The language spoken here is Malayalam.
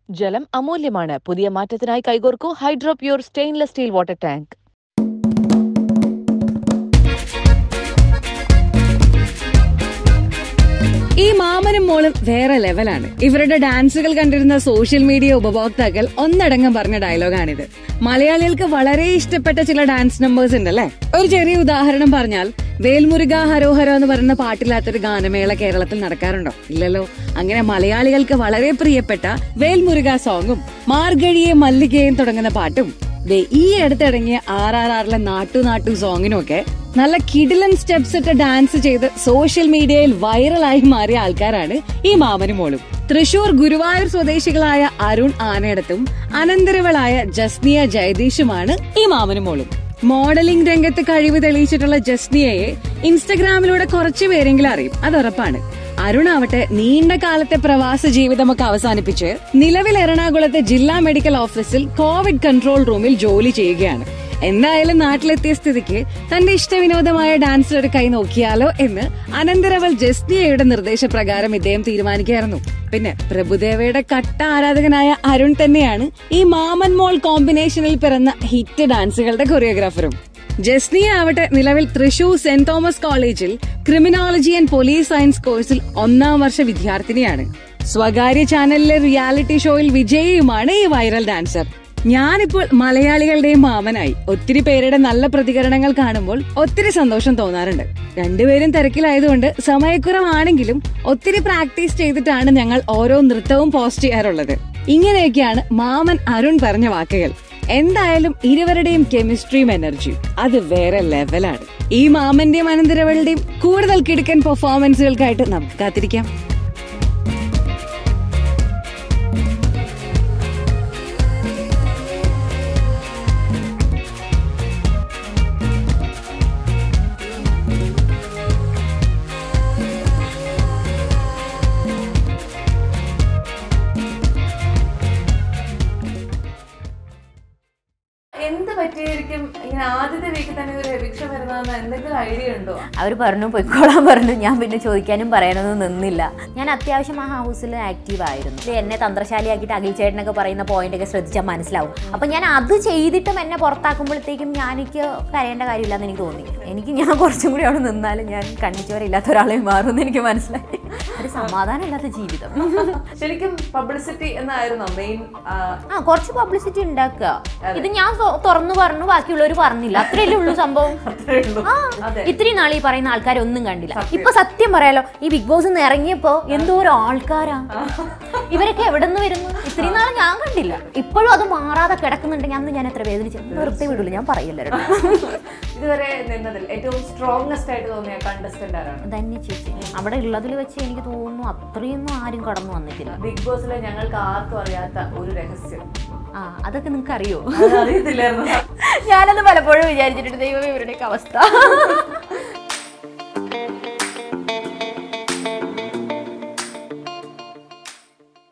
ജലം അമൂല്യമാണ് പുതിയ മാറ്റത്തിനായി കൈകോർക്കൂ hydro pure stainless steel water tank ഈ മാമനും മോളും വേറെ ലെവലാണ് ഇവരുടെ ഡാൻസുകൾ കണ്ടിരുന്ന സോഷ്യൽ മീഡിയ ഉപഭോക്താക്കൾ ഒന്നടങ്കം പറഞ്ഞ ഡയലോഗാണിത് മലയാളികൾക്ക് വളരെ ഇഷ്ടപ്പെട്ട ചില ഡാൻസ് നമ്പേഴ്സ് ഉണ്ടല്ലേ ഒരു ചെറിയ ഉദാഹരണം പറഞ്ഞാൽ വേൽമുരുക ഹരോഹര എന്ന് പറയുന്ന പാട്ടില്ലാത്തൊരു ഗാനമേള കേരളത്തിൽ നടക്കാറുണ്ടോ ഇല്ലല്ലോ അങ്ങനെ മലയാളികൾക്ക് വളരെ പ്രിയപ്പെട്ട വേൽമുരുക സോങ്ങും മാർഗഴിയെ മല്ലികയും തുടങ്ങുന്ന പാട്ടും ദേ ഈ അടുത്തിറങ്ങിയ ആർ ആർ ആറിലെ നാട്ടു നാട്ടു സോങ്ങിനൊക്കെ നല്ല കിടിലൻ സ്റ്റെപ്സ് ഇട്ട് ഡാൻസ് ചെയ്ത് സോഷ്യൽ മീഡിയയിൽ വൈറലായി മാറിയ ആൾക്കാരാണ് ഈ മാമനും മോളും തൃശൂർ ഗുരുവായൂർ സ്വദേശികളായ അരുൺ ആനയിടത്തും അനന്തരവളായ ജസ്നിയ ജയദീഷുമാണ് ഈ മാമനും മോളും മോഡലിംഗ് രംഗത്ത് കഴിവ് തെളിയിച്ചിട്ടുള്ള ജസ്നിയയെ ഇൻസ്റ്റഗ്രാമിലൂടെ കുറച്ചു പേരെങ്കിലും അറിയും അത് ഉറപ്പാണ് അരുണാവട്ടെ നീണ്ട കാലത്തെ പ്രവാസ ജീവിതമൊക്കെ അവസാനിപ്പിച്ച് നിലവിൽ എറണാകുളത്തെ ജില്ലാ മെഡിക്കൽ ഓഫീസിൽ കോവിഡ് കൺട്രോൾ റൂമിൽ ജോലി ചെയ്യുകയാണ് എന്തായാലും നാട്ടിലെത്തിയ സ്ഥിതിക്ക് തന്റെ ഇഷ്ടവിനോദമായ ഡാൻസിൽ ഒരു കൈ നോക്കിയാലോ എന്ന് അനന്തരവൾ ജസ്നിയയുടെ നിർദ്ദേശപ്രകാരം ഇദ്ദേഹം തീരുമാനിക്കുകയായിരുന്നു പിന്നെ പ്രഭുദേവയുടെ കട്ട ആരാധകനായ അരുൺ തന്നെയാണ് ഈ മാമൻ മോൾ കോമ്പിനേഷനിൽ പിറന്ന ഹിറ്റ് ഡാൻസുകളുടെ കൊറിയോഗ്രാഫറും ജസ്നിയ ആവട്ടെ നിലവിൽ തൃശൂർ സെന്റ് തോമസ് കോളേജിൽ ക്രിമിനോളജി ആൻഡ് പോലീസ് സയൻസ് കോഴ്സിൽ ഒന്നാം വർഷ വിദ്യാർത്ഥിനിയാണ് സ്വകാര്യ ചാനലിലെ റിയാലിറ്റി ഷോയിൽ വിജയിയുമാണ് ഈ വൈറൽ ഡാൻസർ ഞാനിപ്പോൾ മലയാളികളുടെയും മാമനായി ഒത്തിരി പേരുടെ നല്ല പ്രതികരണങ്ങൾ കാണുമ്പോൾ ഒത്തിരി സന്തോഷം തോന്നാറുണ്ട് രണ്ടുപേരും തിരക്കിലായതുകൊണ്ട് സമയക്കുറവാണെങ്കിലും ഒത്തിരി പ്രാക്ടീസ് ചെയ്തിട്ടാണ് ഞങ്ങൾ ഓരോ നൃത്തവും പോസ്റ്റ് ചെയ്യാറുള്ളത് ഇങ്ങനെയൊക്കെയാണ് മാമൻ അരുൺ പറഞ്ഞ വാക്കുകൾ എന്തായാലും ഇരുവരുടെയും കെമിസ്ട്രിയും എനർജിയും അത് വേറെ ലെവലാണ് ഈ മാമന്റെയും അനന്തരവളുടെയും കൂടുതൽ കിടുക്കൻ പെർഫോമൻസുകൾക്കായിട്ട് നമുക്ക് കാത്തിരിക്കാം എന്ത് പറ്റിയായിരിക്കും ഇങ്ങനെ ആദ്യത്തെ വീക്കിൽ തന്നെ ഒരു എവിക്ഷൻ വരുന്നതെന്ന് എന്തെങ്കിലും ഐഡിയ ഉണ്ടോ അവർ പറഞ്ഞു പൊയ്ക്കോളാൻ പറഞ്ഞു ഞാൻ പിന്നെ ചോദിക്കാനും പറയാനൊന്നും നിന്നില്ല ഞാൻ അത്യാവശ്യം ആ ഹൗസിൽ ആക്റ്റീവ് ആയിരുന്നു ഇത് എന്നെ തന്ത്രശാലിയാക്കിയിട്ട് അഖിൽ ചേട്ടനൊക്കെ പറയുന്ന പോയിന്റ് ഒക്കെ ശ്രദ്ധിച്ചാൽ മനസ്സിലാവും അപ്പം ഞാൻ അത് ചെയ്തിട്ടും എന്നെ പുറത്താക്കുമ്പോഴത്തേക്കും ഞാൻ എനിക്ക് കരയേണ്ട കാര്യമില്ലെന്ന് എനിക്ക് തോന്നി എനിക്ക് ഞാൻ കുറച്ചും കൂടി അവിടെ നിന്നാലും ഞാൻ കണ്ണിച്ചോരില്ലാത്ത ഒരാളെ മാറുമെന്ന് എനിക്ക് മനസ്സിലായി ഒരു സമാധാനമില്ലാത്ത ജീവിതം ശരിക്കും പബ്ലിസിറ്റി എന്നായിരുന്നു മെയിൻ ആ കുറച്ച് പബ്ലിസിറ്റി ഉണ്ടാക്കുക ഇത് ഞാൻ തൊ- തുറന്നു പറഞ്ഞു ബാക്കിയുള്ളവർ പറഞ്ഞില്ല അത്രയല്ലേ ഉള്ളൂ സംഭവം ആ, ഇത്രയും നാൾ ഈ പറയുന്ന ആൾക്കാരെ ഒന്നും കണ്ടില്ല ഇപ്പൊ സത്യം പറയാലോ ഈ ബിഗ് ബോസ് നിന്ന് ഇറങ്ങിയപ്പോ എന്തോരം ആൾക്കാരാ ഇവരൊക്കെ എവിടെ നിന്ന് വരുന്നു ഇത്രയും നാൾ ഞാൻ കണ്ടില്ല ഇപ്പോഴും അത് മാറാതെ കിടക്കുന്നുണ്ടെങ്കിൽ അന്ന് ഞാൻ എത്ര വേദനിച്ചു വെറുതെ വിടില്ല ഞാൻ പറയില്ല ഇതുവരെ നിന്നതിൽ ഏറ്റവും സ്ട്രോങ്സ്റ്റ് ആയിട്ട് തോന്നിയ കണ്ടസ്റ്റന്റ് ആരാണ് ധന്യ ചേച്ചി അവിടെ ഉള്ളതിൽ വെച്ച് എനിക്ക് തോന്നുന്നു അത്രയൊന്നും ആരും കടന്നു വന്നിട്ടില്ല ബിഗ് ബോസിലെ ഞങ്ങൾക്ക് ആർക്കും അറിയാത്ത ഒരു രഹസ്യം ആ അതൊക്കെ നിങ്ങൾക്ക് അറിയോ അത് അറിയത്തില്ലായിരുന്നു ഞാനത് പലപ്പോഴും വിചാരിച്ചിട്ടുണ്ട് ദൈവം ഇവരുടെയൊക്കെ അവസ്ഥ